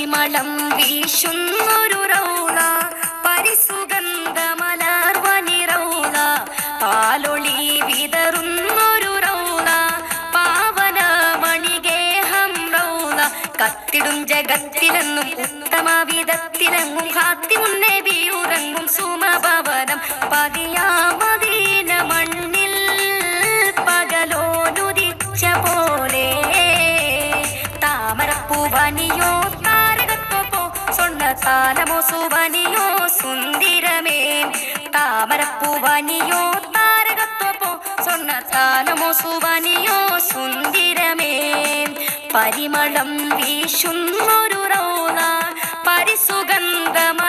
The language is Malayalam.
പരിമളം വീശുന്നൊരു റൗള പരിസുഗന്ധമലർവനി റൗള പാലൊളി വിതറുന്നൊരു റൗള പാവന മണിഗേഹം റൗള കത്തിടും ജഗത്തിലെന്നും ഉത്തമ വിധത്തിലെങ്ങും കാത്തി മുന്നേ വീയുറങ്ങും സുമഭവനം പതിയാമദീന മണ്ണിൽ പകലോനുദിച്ച പോലെ താമരപ്പൂവനിയോ താരകത്വപ്പോ സ്വർണ്ണ താലമോ സുവനിയോ സുന്ദിരമേ താമരപ്പൂവനിയോ താരകത്വപ്പോ സ്വർണ്ണ താലമോ സുവനിയോ സുന്ദിരമേ പരിമളം വീശുന്നൊരു റൗള പരിസുഗന്ധമ